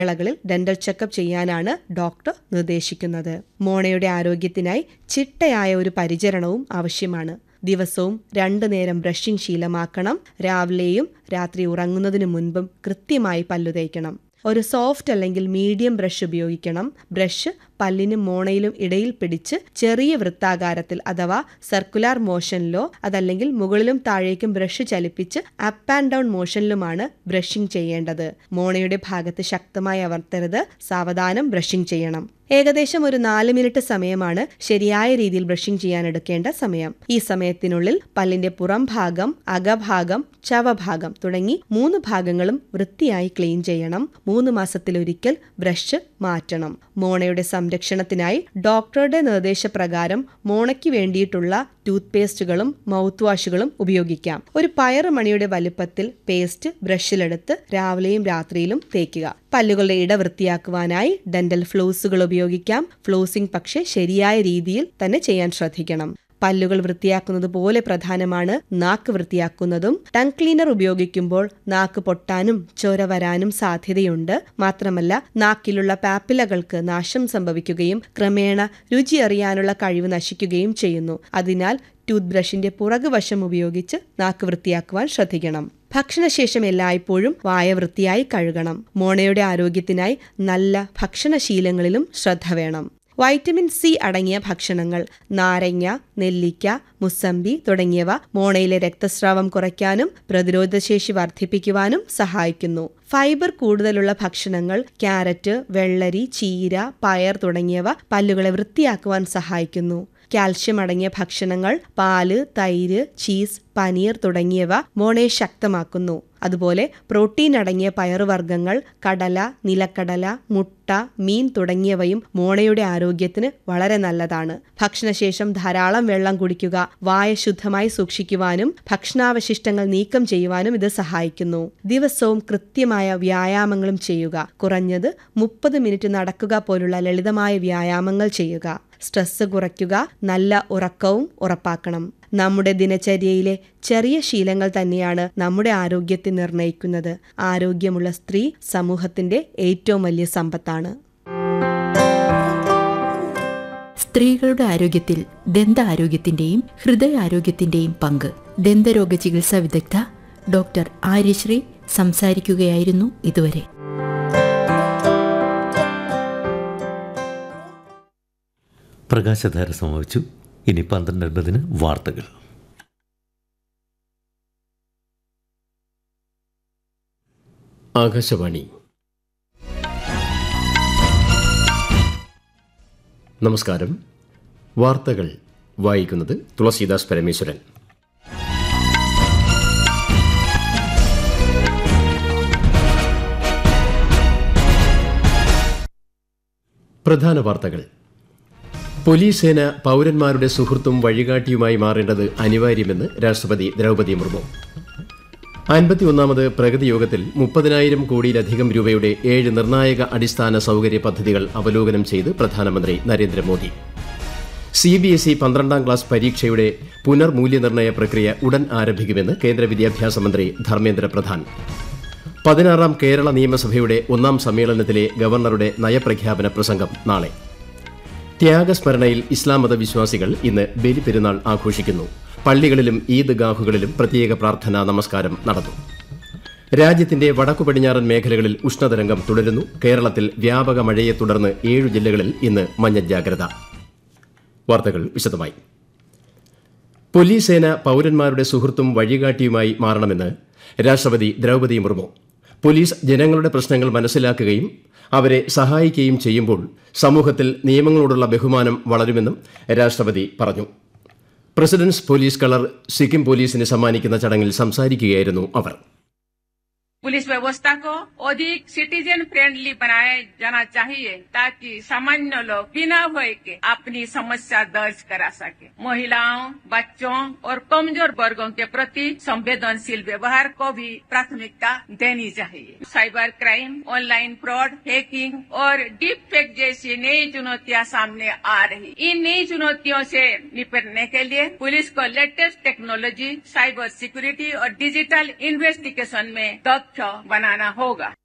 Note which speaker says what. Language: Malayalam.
Speaker 1: വേളകളിൽ ഡെന്റൽ ചെക്കപ്പ് ചെയ്യാനാണ് ഡോക്ടർ നിർദ്ദേശിക്കുന്നത് മോണയുടെ ആരോഗ്യത്തിനായി ചിട്ടയായ ഒരു പരിചരണവും ആവശ്യമാണ് ദിവസവും രണ്ടു നേരം ബ്രഷിംഗ് ശീലമാക്കണം രാവിലെയും രാത്രി ഉറങ്ങുന്നതിനു മുൻപും കൃത്യമായി പല്ലു തേക്കണം ഒരു സോഫ്റ്റ് അല്ലെങ്കിൽ മീഡിയം ബ്രഷ് ഉപയോഗിക്കണം ബ്രഷ് പല്ലിനും മോണയിലും ഇടയിൽ പിടിച്ച് ചെറിയ വൃത്താകാരത്തിൽ അഥവാ സർക്കുലാർ മോഷനിലോ അതല്ലെങ്കിൽ മുകളിലും താഴേക്കും ബ്രഷ് ചലിപ്പിച്ച് അപ്പ് ആൻഡ് ഡൗൺ മോഷനിലുമാണ് ബ്രഷിംഗ് ചെയ്യേണ്ടത് മോണയുടെ ഭാഗത്ത് ശക്തമായി അമർത്തരുത് സാവധാനം ബ്രഷിംഗ് ചെയ്യണം ഏകദേശം ഒരു നാല് മിനിറ്റ് സമയമാണ് ശരിയായ രീതിയിൽ ബ്രഷിംഗ് ചെയ്യാൻ എടുക്കേണ്ട സമയം ഈ സമയത്തിനുള്ളിൽ പല്ലിന്റെ പുറം ഭാഗം അകഭാഗം ചവഭാഗം തുടങ്ങി മൂന്ന് ഭാഗങ്ങളും വൃത്തിയായി ക്ലീൻ ചെയ്യണം മൂന്ന് മാസത്തിലൊരിക്കൽ ബ്രഷ് മാറ്റണം മോണയുടെ സംരക്ഷണത്തിനായി ഡോക്ടറുടെ നിർദ്ദേശപ്രകാരം മോണയ്ക്ക് വേണ്ടിയിട്ടുള്ള ടൂത്ത് പേസ്റ്റുകളും മൗത്ത് വാഷുകളും ഉപയോഗിക്കാം ഒരു പയറുമണിയുടെ വലുപ്പത്തിൽ പേസ്റ്റ് ബ്രഷിലെടുത്ത് രാവിലെയും രാത്രിയിലും തേക്കുക പല്ലുകളുടെ ഇട വൃത്തിയാക്കുവാനായി ഡെന്റൽ ഫ്ലോസുകൾ ഉപയോഗിക്കാം ഫ്ലോസിംഗ് പക്ഷേ ശരിയായ രീതിയിൽ തന്നെ ചെയ്യാൻ ശ്രദ്ധിക്കണം പല്ലുകൾ വൃത്തിയാക്കുന്നത് പോലെ പ്രധാനമാണ് നാക്ക് വൃത്തിയാക്കുന്നതും ടങ് ക്ലീനർ ഉപയോഗിക്കുമ്പോൾ നാക്ക് പൊട്ടാനും ചോര വരാനും സാധ്യതയുണ്ട് മാത്രമല്ല നാക്കിലുള്ള പാപ്പിലകൾക്ക് നാശം സംഭവിക്കുകയും ക്രമേണ രുചി അറിയാനുള്ള കഴിവ് നശിക്കുകയും ചെയ്യുന്നു അതിനാൽ ടൂത്ത് ബ്രഷിന്റെ പുറകുവശം ഉപയോഗിച്ച് നാക്ക് വൃത്തിയാക്കുവാൻ ശ്രദ്ധിക്കണം ഭക്ഷണശേഷം എല്ലായ്പ്പോഴും വായ വൃത്തിയായി കഴുകണം മോണയുടെ ആരോഗ്യത്തിനായി നല്ല ഭക്ഷണശീലങ്ങളിലും ശ്രദ്ധ വേണം വൈറ്റമിൻ സി അടങ്ങിയ ഭക്ഷണങ്ങൾ നാരങ്ങ നെല്ലിക്ക മുസമ്പി തുടങ്ങിയവ മോണയിലെ രക്തസ്രാവം കുറയ്ക്കാനും പ്രതിരോധശേഷി വർദ്ധിപ്പിക്കുവാനും സഹായിക്കുന്നു ഫൈബർ കൂടുതലുള്ള ഭക്ഷണങ്ങൾ ക്യാരറ്റ് വെള്ളരി ചീര പയർ തുടങ്ങിയവ പല്ലുകളെ വൃത്തിയാക്കുവാൻ സഹായിക്കുന്നു കാൽഷ്യം അടങ്ങിയ ഭക്ഷണങ്ങൾ പാല് തൈര് ചീസ് പനീർ തുടങ്ങിയവ മോണയെ ശക്തമാക്കുന്നു അതുപോലെ പ്രോട്ടീൻ അടങ്ങിയ പയറുവർഗ്ഗങ്ങൾ കടല നിലക്കടല മുട്ട മീൻ തുടങ്ങിയവയും മോണയുടെ ആരോഗ്യത്തിന് വളരെ നല്ലതാണ് ഭക്ഷണശേഷം ധാരാളം വെള്ളം കുടിക്കുക വായ ശുദ്ധമായി സൂക്ഷിക്കുവാനും ഭക്ഷണാവശിഷ്ടങ്ങൾ നീക്കം ചെയ്യുവാനും ഇത് സഹായിക്കുന്നു ദിവസവും കൃത്യമായ വ്യായാമങ്ങളും ചെയ്യുക കുറഞ്ഞത് മുപ്പത് മിനിറ്റ് നടക്കുക പോലുള്ള ലളിതമായ വ്യായാമങ്ങൾ ചെയ്യുക സ്ട്രെസ് കുറയ്ക്കുക നല്ല ഉറക്കവും ഉറപ്പാക്കണം നമ്മുടെ ദിനചര്യയിലെ ചെറിയ ശീലങ്ങൾ തന്നെയാണ് നമ്മുടെ ആരോഗ്യത്തെ നിർണ്ണയിക്കുന്നത് ആരോഗ്യമുള്ള സ്ത്രീ സമൂഹത്തിന്റെ ഏറ്റവും വലിയ സമ്പത്താണ്
Speaker 2: സ്ത്രീകളുടെ ആരോഗ്യത്തിൽ ദന്താരോഗ്യത്തിന്റെയും ഹൃദയാരോഗ്യത്തിന്റെയും പങ്ക് ദന്തരോഗ ചികിത്സാ വിദഗ്ധ ഡോക്ടർ ആര്യശ്രീ സംസാരിക്കുകയായിരുന്നു ഇതുവരെ
Speaker 3: പ്രകാശധാര സമാപിച്ചു ഇനി പന്ത്രണ്ട് അൻപതിന് വാർത്തകൾ
Speaker 4: ആകാശവാണി നമസ്കാരം വാർത്തകൾ വായിക്കുന്നത് തുളസീദാസ് പരമേശ്വരൻ പ്രധാന വാർത്തകൾ പോലീസ് സേന പൗരന്മാരുടെ സുഹൃത്തും വഴികാട്ടിയുമായി മാറേണ്ടത് അനിവാര്യമെന്ന് രാഷ്ട്രപതി ദ്രൗപദി മുർമു അൻപത്തിയൊന്നാമത് പ്രഗതി യോഗത്തിൽ മുപ്പതിനായിരം കോടിയിലധികം രൂപയുടെ ഏഴ് നിർണായക അടിസ്ഥാന സൗകര്യ പദ്ധതികൾ അവലോകനം ചെയ്ത് പ്രധാനമന്ത്രി Narendra Modi C B S E പന്ത്രണ്ടാം ക്ലാസ് പരീക്ഷയുടെ പുനർമൂല്യനിർണ്ണയ പ്രക്രിയ ഉടൻ ആരംഭിക്കുമെന്ന് കേന്ദ്ര വിദ്യാഭ്യാസ മന്ത്രി ധർമ്മേന്ദ്ര പ്രധാൻ പതിനാറാം കേരള നിയമസഭയുടെ ഒന്നാം സമ്മേളനത്തിലെ ഗവർണറുടെ നയപ്രഖ്യാപന പ്രസംഗം നാളെ ത്യാഗസ്മരണയിൽ ഇസ്ലാം മത വിശ്വാസികൾ ഇന്ന് ബലിപെരുന്നാൾ ആഘോഷിക്കുന്നു പള്ളികളിലും ഈദ്ഗാഹുകളിലും പ്രത്യേക പ്രാർത്ഥനാ നമസ്കാരം നടന്നു രാജ്യത്തിന്റെ വടക്കു പടിഞ്ഞാറൻ മേഖലകളിൽ ഉഷ്ണതരംഗം തുടരുന്നു കേരളത്തിൽ വ്യാപക മഴയെ തുടർന്ന് ഏഴു ജില്ലകളിൽ ഇന്ന് മഞ്ഞ ജാഗ്രത വാർത്തകൾ വിശദമായി പോലീസ് സേന പൗരന്മാരുടെ സുഹൃത്തും വഴികാട്ടിയുമായി മാറണമെന്ന് രാഷ്ട്രപതി ദ്രൗപദി മുർമു പോലീസ് ജനങ്ങളുടെ പ്രശ്നങ്ങൾ മനസ്സിലാക്കുകയും അവരെ സഹായിക്കുകയും ചെയ്യുമ്പോൾ സമൂഹത്തിൽ നിയമങ്ങളോടുള്ള ബഹുമാനം വളരുമെന്നും രാഷ്ട്രപതി പറഞ്ഞു പ്രസിഡന്റ്സ് പോലീസ് കളർ സിക്കിം പോലീസിന് സമ്മാനിക്കുന്ന ചടങ്ങിൽ സംസാരിക്കുകയായിരുന്നു അവർ
Speaker 5: पुलिस व्यवस्था को अधिक सिटीजन फ्रेंडली बनाया जाना चाहिए ताकि सामान्य लोग बिना भय के अपनी समस्या दर्ज करा सके महिलाओं बच्चों और कमजोर वर्गों के प्रति संवेदनशील व्यवहार को भी प्राथमिकता देनी चाहिए cyber crime online fraud hacking और डीप फेक जैसी नई चुनौतियां सामने आ रही इन नई चुनौतियों से निपटने के लिए पुलिस को लेटेस्ट टेक्नोलॉजी साइबर सिक्योरिटी और डिजिटल इन्वेस्टिगेशन में दक्ष बनाना होगा